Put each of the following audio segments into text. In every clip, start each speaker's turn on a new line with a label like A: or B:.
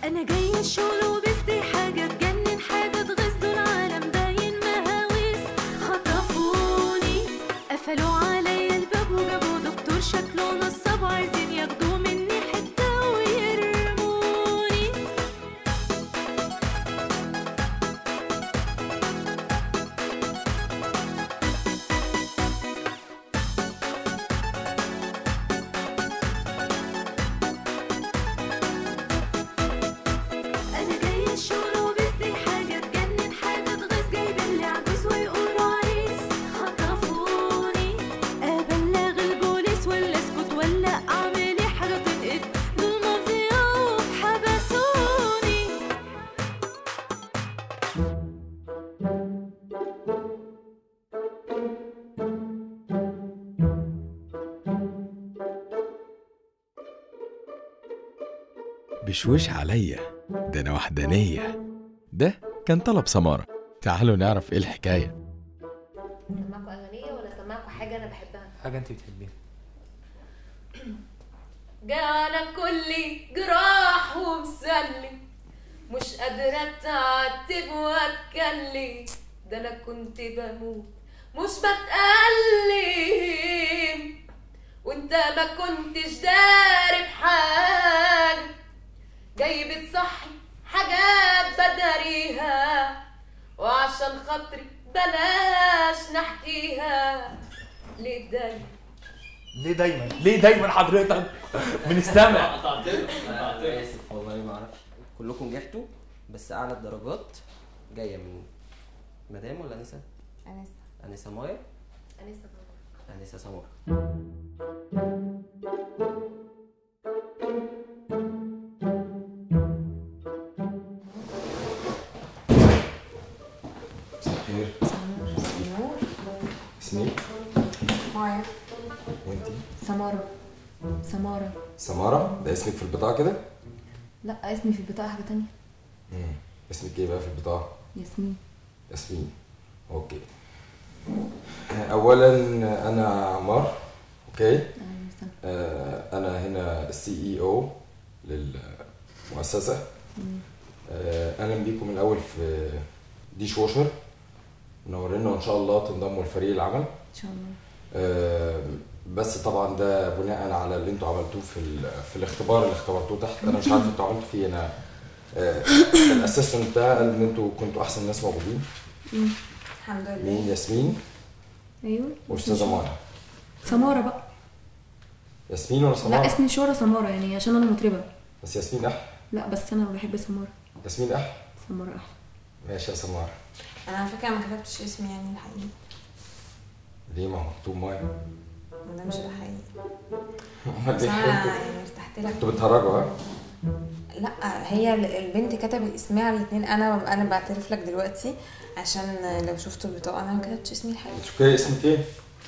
A: انا جايه الشغل وبستي حاجه تجنن حاجه تغيظ دول العالم باين مهاويس خطفوني قفلوا عليا الباب وجابوا دكتور شكله نصاب عايزين ياخدوا مني حته ويرموني انا جايه الشغل وبستي حاجه تجنن حاجه تغيظ جايبين لي عجوز ويقولوا عريس خطفوني ابلغ البوليس ولا اسكت ولا اعمل ايه حاجه تنقد دول مافيا وحبسوني
B: بشوش عليا ده انا وحدانية ده كان طلب سمارة تعالوا نعرف ايه الحكاية
C: سمعكوا اغنيه ولا سمعكوا حاجه انا بحبها
D: حاجه انت بتحبيها
C: جانا كلي جراح ومسلي مش قادرة اتعتب واتكلم ده انا كنت بموت مش بتألم وانت ما كنتش داري بحاجة جاي بتصحي حاجات بداريها وعشان خاطري بلاش نحكيها ليه دايما
D: ليه دايما ليه دايما حضرتك بنستمع
E: انا اسف والله ما اعرفش كلكم نجحتوا بس اعلى الدرجات جايه من مدام ولا انسه
C: أنسة
E: انسه مايا
C: أنسة
E: انسه سمر
F: خير اسمي
G: مايا
F: وانتي
G: سمارة سمارة
F: سمارة ده اسمك في البطاقة كده؟
G: لا اسمي في البطاقة حاجة تانية
F: مم. اسمك ايه بقى في البطاقة؟
G: ياسمين
F: ياسمين اوكي اولا انا عمار اوكي
G: أهلا وسهلا
F: آه، انا هنا السي اي او للمؤسسة آه، اهلا بيكم من الاول في ديش ووشر منورينا وان شاء الله تنضموا لفريق العمل
G: ان شاء الله
F: آه، بس طبعا ده بناء على اللي انتوا عملتوه في ال- في الاختبار اللي اختبرتوه تحت انا مش عارف انتوا عملتوا فيه انا آه، الاسيستنت ده قال ان انتوا كنتوا احسن ناس موجودين
G: الحمد
F: مين ياسمين
G: ايوه
F: واستاذه مايا
G: سمارة بقى
F: ياسمين ولا
G: لا
F: سمارة؟
G: اسمي شورى سمارة يعني عشان انا مطربة
F: بس ياسمين احلى
G: لا بس انا بحب سمارة
F: ياسمين احلى
G: سمارة احلى
F: ماشي يا سمارة
H: انا على فكره ما كتبتش اسمي يعني الحقيقي
F: ليه ما هو مكتوب مايا
H: وده مش الحقيقي
F: امال
H: بس
F: ليه
H: انا
F: انتوا
H: يعني ارتحت لك
F: انتوا بتهرجوا ها؟
H: لا هي ال- البنت كتبت اسمها الاثنين انا انا بعترف لك دلوقتي عشان لو شفتوا البطاقه انا ما كتبتش اسمي الحقيقي
F: انت اوكي اسمك ايه؟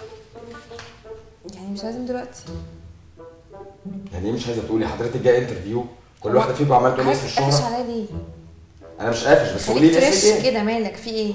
H: يعني مش لازم دلوقتي
F: يعني ايه مش عايزه تقولي حضرتك جايه انترفيو كل واحده فيكم عمال تقول اسم
H: عايز تقفش
F: الشهره
H: عليا ليه؟
F: انا مش قافش بس قولي
H: خليك
F: لي اسمك
H: فريش
F: ايه؟
H: كده مالك في ايه؟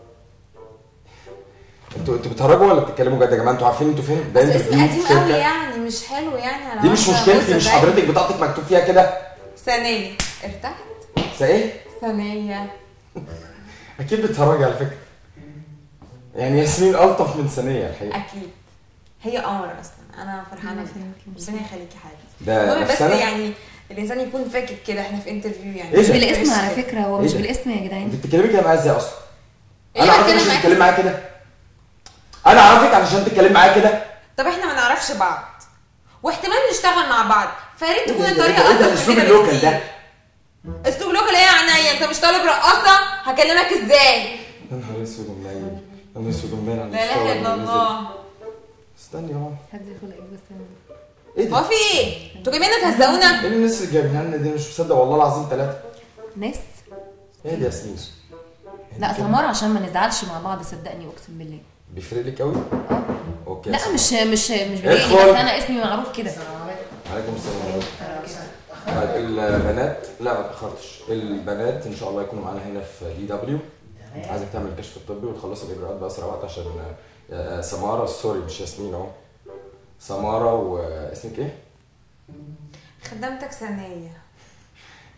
F: انتوا انتوا بتهرجوا ولا بتتكلموا جد يا جماعه انتوا عارفين انتوا فين؟ ده
H: بس اسم
F: انترفيو
H: قديم
F: في
H: قوي
F: شركه
H: يعني مش حلو يعني على
F: دي مش
H: واحدة
F: مشكلتي
H: بص
F: مش
H: زي-
F: حضرتك بطاقتك مكتوب فيها كده
H: ثانية ارتحت
F: بس ايه؟
H: ثانية
F: اكيد بتهرجي على فكره يعني ياسمين الطف من ثانيه الحقيقه
H: اكيد هي قمر اصلا انا فرحانه
G: ربنا
H: بيها
G: يخليكي.
H: ربنا يخليكي حبيبتي
F: ده
H: المهم بس
F: نفسنا؟
H: يعني الانسان يكون فاكر كده احنا في انترفيو يعني
F: إيه
G: مش
F: ده؟
G: بالاسم على
H: فريش
G: فكرة هو
F: إيه
G: مش
F: ده؟
G: بالاسم يا
F: انت
G: جدعان
F: بتتكلمي كده معايا ازاي اصلا؟
H: إيه
F: انا
H: اللي
F: عارفك
H: بتكلم
F: عشان
H: معاك
F: تتكلمي معايا كده انا عارفك علشان تتكلمي معايا كده
H: طب احنا ما نعرفش بعض واحتمال نشتغل مع بعض فيا ريت تكون
F: إيه ده-
H: الطريقه
F: إيه ده
H: ألطف
F: الاسلوب
H: من
F: اللوكال
H: كده
F: ده؟
H: بكتير. اسلوب لوكال ايه يا عينيا انت مش طالب رقاصه هكلمك ازاي
F: يا نهار اسود ومنيل يا نهار اسود ومنيل على
H: لا اله الا الله
F: استني اهو
G: هدي خلقك بس
F: ايه
H: هو
F: ده؟
H: في ايه انتوا جايبين تهزقونا
F: ايه الناس اللي جايبينها لنا دي مش مصدق والله العظيم ثلاثه
G: ناس
F: ايه دي ياسمين؟
G: لا سمارة عشان ما نزعلش مع بعض صدقني اقسم بالله
F: بيفرق لك قوي؟
G: اه
F: اوكي
G: لا
F: يا
G: مش مش مش بيضايقني
F: ادخل.
G: بس انا اسمي معروف كده
F: عليكم السلام طيب البنات لا ما تاخرتش البنات ان شاء الله يكونوا معانا هنا في دي دبليو عايزك تعمل الكشف الطبي وتخلص الاجراءات باسرع وقت عشان آه، سماره سوري مش ياسمين اهو سماره واسمك ايه؟
H: خدمتك ثانيه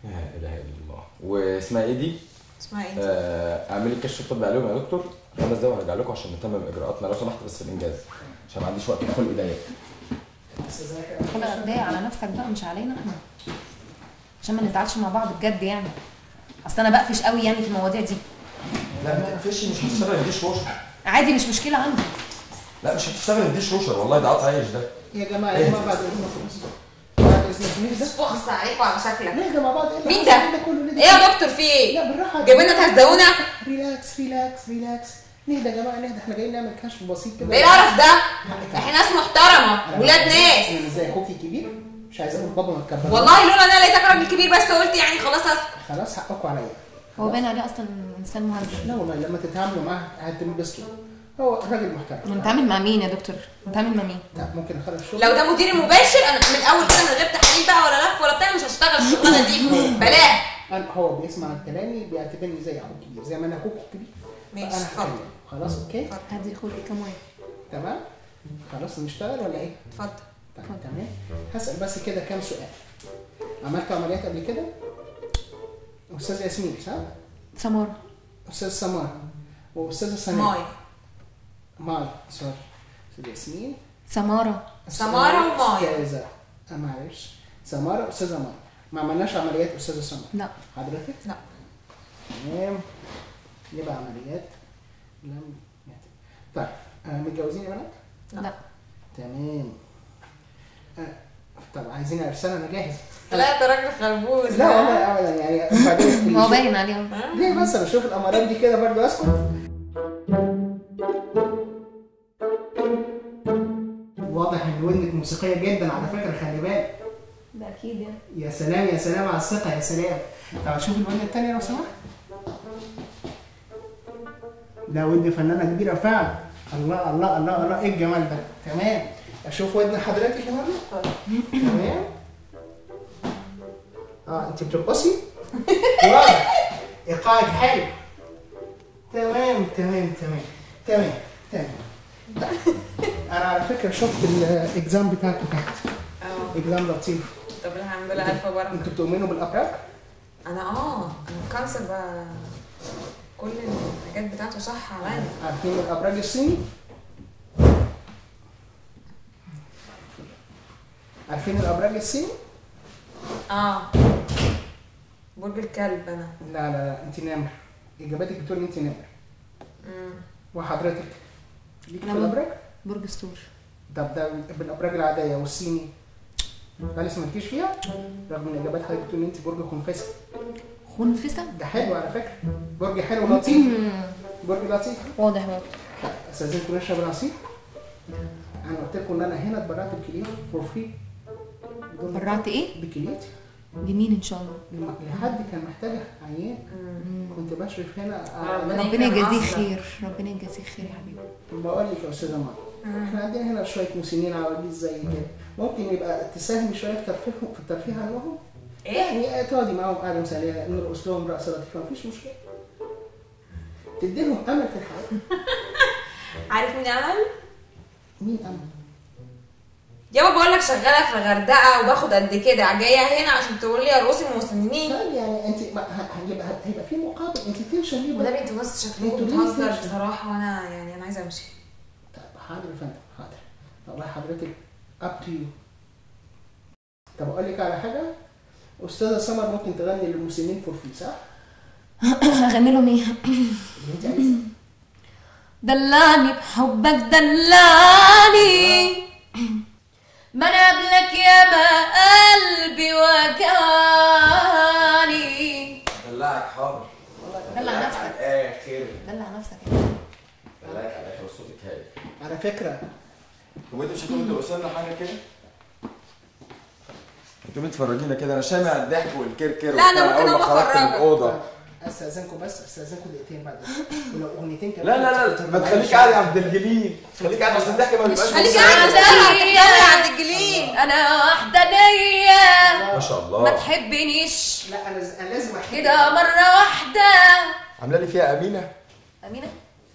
F: لا اله الا الله واسمها ايه دي؟
H: اسمها ايه؟
F: آه، اعملي الكشف الطبي عليهم يا دكتور خمس دقايق وهرجع لكم عشان نتمم اجراءاتنا لو سمحت بس في الانجاز عشان ما عنديش وقت الخلق ضيق
G: خلق ضايق على نفسك بقى مش علينا احنا عشان ما نزعلش مع بعض بجد يعني اصل انا بقفش قوي يعني في المواضيع دي
F: لا ما تقفش مش هتشتغل الديش ووشر
G: عادي مش مشكله عندي
F: لا مش هتشتغل الديش ووشر والله ده قطع عيش ده
D: يا جماعه يا جماعه بعد اذنكم بعد اذنكم ليه ده؟
H: بخص عليكم على شكلك
D: ليه يا جماعه بعد اذنكم
H: مين ده؟
D: كله ليه
H: ايه يا دكتور في ايه؟
D: لا بالراحه
H: جايبين لنا تهزقونا؟
D: ريلاكس ريلاكس ريلاكس نهدى يا جماعه نهدى احنا جايين نعمل كشف بسيط كده
H: ايه القرف ده؟ احنا ناس محترمه ولاد ناس
D: انا زي اخوكي الكبير مش عايز اقول بابا ما تكبر
H: والله لولا انا لقيتك راجل كبير بس قلت يعني خلاص اسكت
D: خلاص حقكم عليا
G: هو باين عليه اصلا انسان مهذب
D: لا والله لما تتعاملوا معاه هتنبسطوا هو راجل محترم
G: نتعامل مع مين يا دكتور نتعامل مع مين
D: لا ممكن اخلص الشغل
H: لو ده مديري المباشر انا من الاول كده من غير تحليل بقى ولا لف ولا بتاع مش هشتغل الشغلانه دي بلاها
D: أنا هو بيسمع كلامي بيعتبرني زي اخوك الكبير زي ما انا اخوك الكبير
H: ماشي
D: فانا
H: اتفضل
D: هتكلم خلاص اوكي
G: هدي خلقي كام واحد
D: تمام خلاص نشتغل ولا ايه؟
H: اتفضل
D: طيب تمام هسأل بس كده كام سؤال عملت عمليات قبل كده؟ أستاذ ياسمين صح؟
G: سمارة
D: أستاذ سمارة وأستاذة سناء
H: ماي
D: ماي سوري أستاذ ياسمين
G: سمارة
H: سمارة وماي.
D: أستاذة آه، معلش سمارة أستاذة ماي ما عملناش عمليات أستاذة سمارة
G: لا
D: حضرتك؟
H: لا.
D: تمام يبقى عمليات لم يتم طيب آه متجوزين يا بنات؟
G: لا
D: تمام آه طب عايزين ارسال انا جاهز
H: لا ده راجل خربوز
D: لا والله ابدا يعني بعدين
G: هو باين عليهم
D: ليه بس انا اشوف الامارات دي كده برضه اسكت واضح ان ودنك موسيقيه جدا على فكره خلي بالك
G: ده اكيد يعني
D: يا سلام يا سلام على الثقه يا سلام طب شوف الودن الثانيه لو سمحت ده ودن فنانه كبيره فعلا الله الله الله الله ايه الجمال ده تمام اشوف ودن حضرتك يا مرة تمام اه انت بترقصي واضح ايقاعك حلو تمام تمام تمام تمام تمام طيب. انا على فكره شفت الاكزام بتاعته تحت
H: اه
D: اكزام لطيف
H: طب الحمد لله الف بركه
D: انتوا بتؤمنوا بالابراج؟
H: انا اه انا الكانسر بقى كل الحاجات بتاعته صح عليا
D: عارفين الابراج الصيني؟ عارفين الابراج الصيني؟
H: اه برج الكلب انا
D: لا لا لا انت نمر اجاباتك بتقول انت نمر
H: مم.
D: وحضرتك ليك في
G: أنا
D: الابراج؟
G: برج الثور
D: طب ده بالابراج العاديه والصيني هل ما سمعتيش فيها؟ رغم ان اجابات حضرتك بتقول انت برج خنفسه
G: خنفسة
D: ده حلو على فكره برج حلو لطيف برج لطيف
G: واضح برضه
D: استاذنكم نشرب العصير انا قلت لكم ان انا هنا اتبرعت بكليتي فور فري
G: برعت ايه؟
D: بكليتي
G: لمين ان شاء الله
D: لما- لحد كان محتاج عيان كنت بشرف هنا
H: ربنا
D: على-
G: ربنا يجازيه
H: يكرم
G: خير ربنا يجازيه خير يا حبيبي
D: بقول لك يا استاذه مار احنا عندنا هنا شويه مسنين عواجيز زي كده ممكن يبقى تساهمي شويه في ترفيههم في الترفيه عنهم
H: ايه
D: يعني تقعدي معاهم قعده مثاليه نرقص لهم رقصه لطيفه مفيش مشكله تدي لهم امل في الحياه
H: عارف مين امل
D: مين امل؟
H: يابا بقول لك شغاله في الغردقه وباخد قد كده جايه هنا عشان تقول لي ارقصي مسنين
D: طيب يعني انت ما- ه- هيبقى هيبقى في مقابل انت تنشن ليه
H: وده
D: بقى؟
H: بنت نص شكلكم
D: انتوا ليه
H: بتهزر
D: تنشن؟
H: بصراحه وانا يعني انا عايزه امشي
D: طب حاضر يا فندم حاضر والله حضرتك اب تو يو طب اقول لك على حاجه استاذه سمر ممكن تغني للمسنين فور فري صح؟
G: هغني لهم ايه؟
D: اللي انت عايزاه
G: دلعني بحبك دلعني ما انا قبلك يا ما قلبي وجعني
F: دلعك حاضر
G: دلع نفسك
F: الاخر
G: دلع نفسك
F: دلعك على الاخر وصوتك هاي
D: على فكره
F: هو انت مش هتقومي ترقصي لنا حاجه كده؟ انتوا متفرجينا كده انا سامع الضحك والكركر
H: لا، أنا
F: وبتاع
H: ممكن
F: اول ما
H: أقوم
F: خرجت من
H: أفرجك.
F: الاوضه
D: استاذنكم بس استاذنكم دقيقتين بعد إذنك. ولو اغنيتين كمان
F: لا لا لا ما تخليك قاعد يا عبد الجليل خليك قاعد اصل الضحك ما بيبقاش
H: خليك
F: مصري.
H: قاعد تستنى عند الجليل
G: انا وحدانية
F: ما شاء
G: ما
F: الله
G: تحبنيش
D: لا انا ز- انا لازم احكي
G: كده مرة واحدة
F: عامله لي فيها امينه
G: أمينة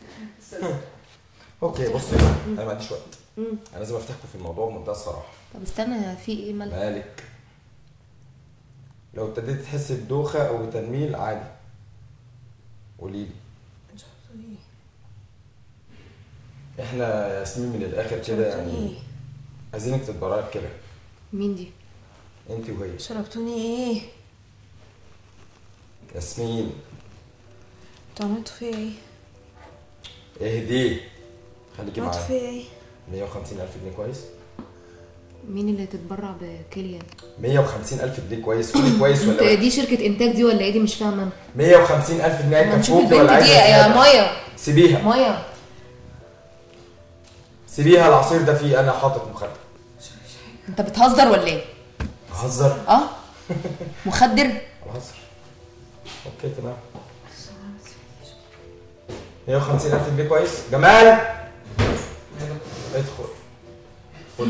F: اوكي بصي انا ما عنديش وقت انا لازم افتحكم في الموضوع بمنتهى الصراحه
G: طب استنى في ايه مالك
F: مالك لو ابتديت تحس بدوخه او تنميل عادي قولي لي احنا يا ياسمين من الاخر كده يعني
H: ايه
F: عايزينك تتبرعي كده
G: مين دي
F: انت وهي
H: شربتوني ايه
F: ياسمين
H: انتوا عملتوا فيا ايه
F: اهدي خليكي
H: عملتوا
F: معايا
H: فيا ايه
F: 150 الف جنيه كويس
G: مين اللي تتبرع بكليان
F: 150 الف جنيه كويس قولي كويس
G: انت
F: ولا
G: دي شركه انتاج دي ولا ايه دي مش فاهمه انا
F: 150 الف جنيه
G: ما نشوف
F: كفوكي ولا
G: البنت دي
F: عايزه
G: يا
F: زيادة؟
G: مايا
F: سيبيها
G: مايا
F: سيبيها العصير ده فيه انا حاطط مخدر
G: انت بتهزر ولا ايه
F: هزر
G: اه مخدر
F: بهزر اوكي تمام 150 الف جنيه كويس جمال ادخل خد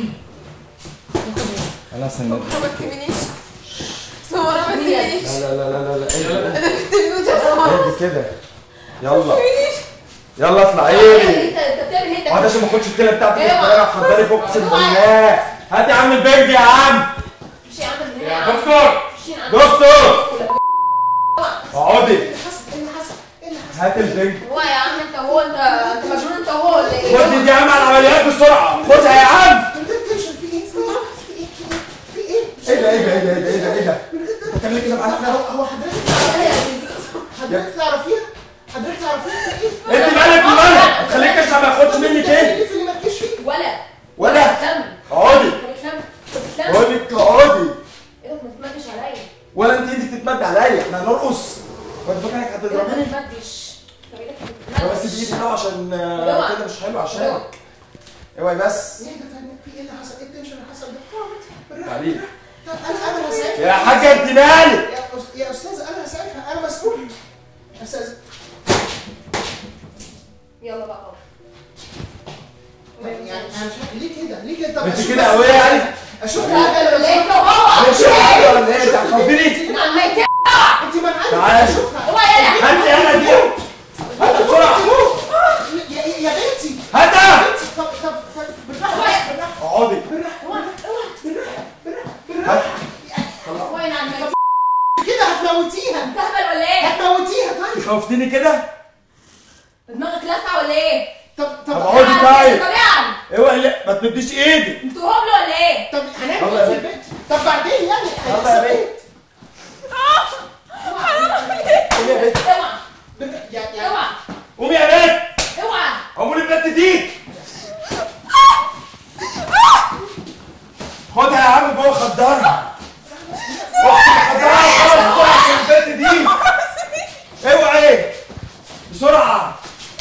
F: انا سند
H: ما تكلمنيش سمرة ما تكلمنيش
F: لا لا لا لا لا ايه
H: انا بكتب يا سمرة
F: ايه كده يلا يلا اطلعي
C: انت انت بتعمل ايه
F: وهذا
C: انت
F: عشان ما اخدش الكلى بتاعتك
C: ايوه.
F: الصغيره حضري بوكس بالله هات يا عم البنج يا عم
C: مش يا عم من
F: يا
C: هنا
F: دكتور
C: مش يا عم
F: دكتور اقعدي
D: ايه اللي حصل ايه اللي حصل ايه اللي حصل
F: هات البنج
C: هو يا عم انت هو انت انت مجنون انت هو ولا ايه؟
F: خد دي يا عم على العمليات بسرعه خدها يا عم
D: انت تنشن في ايه في ايه في ايه في ايه
F: ايه ده ايه ده ايه ده ايه ده ايه ده انت بتعمل كده معانا
D: هو هو حضرتك حضرتك تعرفيها حضرتك تعرفيها في ايه
F: انت مالك ومالك خليك عشان ما ياخدش منك ايه
D: اللي في اللي مالكيش فيه
C: ولا
F: ولا
C: تم
F: اقعدي
C: انت بتنام انت بتنام
F: بقول لك اقعدي
C: ايه ده ما تمدش عليا
F: ولا انت ايدك تتمد عليا احنا هنرقص وانت فاكر انك
C: ايه ده ما
F: هتضربني
C: تمدش طب ايدك
F: لا بس
C: بتتمدش.
F: بايدي بقى عشان آه،
C: اوعى.
F: كده مش حلو عشانك اوعي بس
D: ايه ده تاني في ايه اللي حصل ايه التنشن اللي حصل ده بالراحة.
F: تعالي
D: طب انا انا هسعفها
F: يا حاجه انت مالك
D: يا أس- يا استاذه انا هسعفها انا مسؤول استاذه
C: يلا بقى اهو.
D: يعني انا مش عارف ليه كده ليه كده طب
F: انت
D: أشوف
F: كده
D: بس-
F: قويه يعني
D: اشوف حاجه
C: ولا
D: ولا
C: انت وهو
F: مش حاجه ولا ايه انت هتخوفيني
C: انا عمال كده
D: انت منعاني
F: تعالي.
D: اشوفها
C: هو يلا
F: هات لي انا دي هات بسرعه
D: يا يا يا بنتي
F: هاتها
D: بنتي طب طب طب بالراحه بس، بالراحه
F: اقعدي
C: اوعى اوعى هو انا عمال
D: كده هتموتيها
C: تهبل ولا ايه؟
D: هتموتيها طيب
F: خوفتني كده
C: دماغك لاسعه ولا ايه؟
D: طب
F: طب
D: طب
F: اقعدي طيب
C: طبيعي
F: اوعي لا ما تمديش ايدك
C: انتوا هبل ولا ايه؟
D: طب هنعمل
F: يلا
D: ايه
F: يا
D: في البيت طب بعدين يعني
F: يلا يا بنت قومي يا بنت
C: اوعى
D: بنت يا يا
C: اوعى
F: قومي يا بنت
C: اوعى
F: عمري البنت دي خدها يا عم جوه خدرها اختي خدرها خلاص بسرعه عشان البنت دي اوعي بسرعه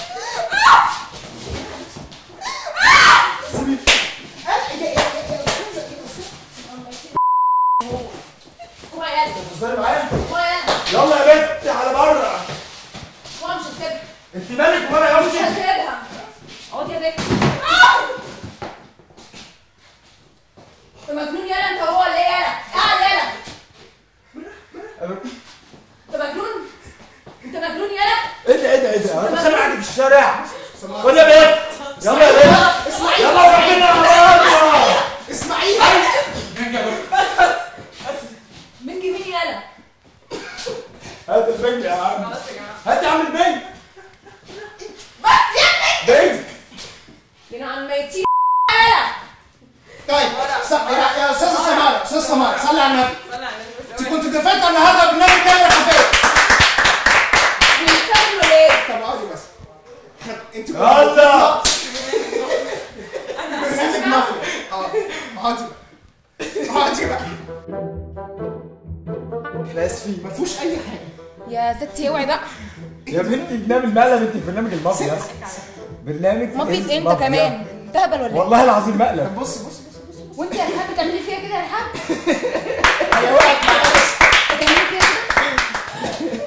D: يا- يا- يا- يا أستاذة، يا أستاذة.
C: اوعى يلا
F: بتهزري معايا
C: اوعى يلا
F: يلا يا بنت على بره
C: اوعى مش هسيبها
F: انت مالك وانا يا
C: مش
F: اختي
C: هسيبها اقعد يا بنت انت مجنون يلا انت هو ولا ايه يلا؟ قاعد يلا انت مجنون؟ انت مجنون يلا؟
F: ايه ده ايه ده ايه ده انا بتخانق معاكي في الشارع خد يا بنت يلا يا بنت
D: اسمعي
F: يلا ربنا يا
D: اسمعي
C: بنج مين يلا؟
F: هات البنج يا عم هات يا عم البنج
C: بس يا
F: بنج
C: من عم ميتين يلا
D: طيب س- يا يا استاذه سماره استاذه سماره صلي على النبي انت كنت دفعت النهارده برنامج كامل الحفاظ
C: بيستنوا ليه؟
D: طب اقعدي بس إحنا- انت كنت
F: يلا
D: برنامج مافيا اه اقعدي بقى اقعدي بقى
F: احنا اسفين
D: ما فيهوش اي حاجه
H: يا ستي اوعي بقى
F: يا بنتي بنعمل مقلب انت في برنامج المافيا برنامج
H: ما فيك انت
F: مافيا.
H: كمان تهبل ولا ايه
F: والله العظيم مقلب
D: بص بص بص بص
C: وانت يا رحاب بتعملي فيها كده يا رحاب؟
D: هي وقعت معايا بس
C: بتعملي فيها كده؟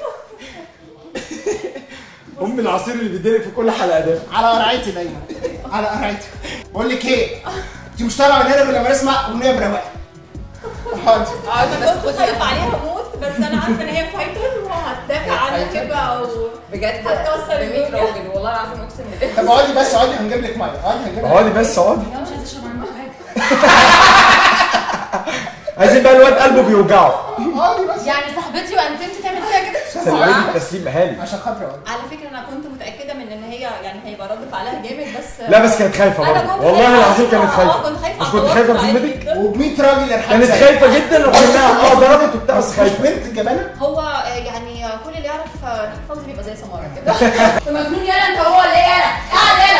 F: ام العصير اللي بيديلك في كل حلقه ده
D: على قرعتي دايما على قرعتي بقول لك ايه انت مش طالعه من هنا غير لما نسمع اغنيه برواق اقعدي
I: كنت خايف عليها موت بس انا عارفه ان هي فايتر وهتدافع عنك بقى و...
H: بجد
I: هتكسر
H: ب 100
I: الدنيا.
H: راجل والله العظيم اقسم بالله
D: طب اقعدي بس اقعدي هنجيب لك ميه اقعدي هنجيب لك
F: اقعدي بس اقعدي
G: لا مش عايزه اشرب عنكم حاجه
F: عايزين بقى الواد قلبه بيوجعه
D: اقعدي بس
C: يعني صاحبتي وانتمتي تعمل فيها كده
J: سلمي تسليم هاني
D: عشان خاطري اقول
I: على فكره انا كنت متاكده من ان هي يعني هيبقى رد فعلها جامد بس
J: لا بس كانت خايفه
I: انا
J: برضه
I: كنت
J: والله
I: خايفة
J: العظيم كانت
I: اه
J: خايفه
I: كنت خايفه
J: مش
I: على
J: كنت
I: التوتر
J: خايفه
I: عادي
J: بذمتك
I: جدا.
D: و100 راجل ارحام
J: كانت خايفه جدا وكانها اه ضربت وبتاع بس
D: مش
J: خايفه
D: بنت جبانه
I: هو آه، يعني آه، كل اللي يعرف آه، رحمة فوزي بيبقى زي سمارة كده
C: انت مجنون يالا انت هو اللي يالا قاعد يالا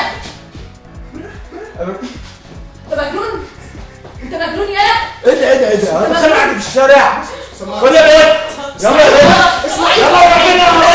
C: انت مجنون انت مجنون يالا
J: ايه ده ايه ده ايه ده انا بتخانق معاك في الشارع ولا ايه يلا يا بنت يلا يا بنت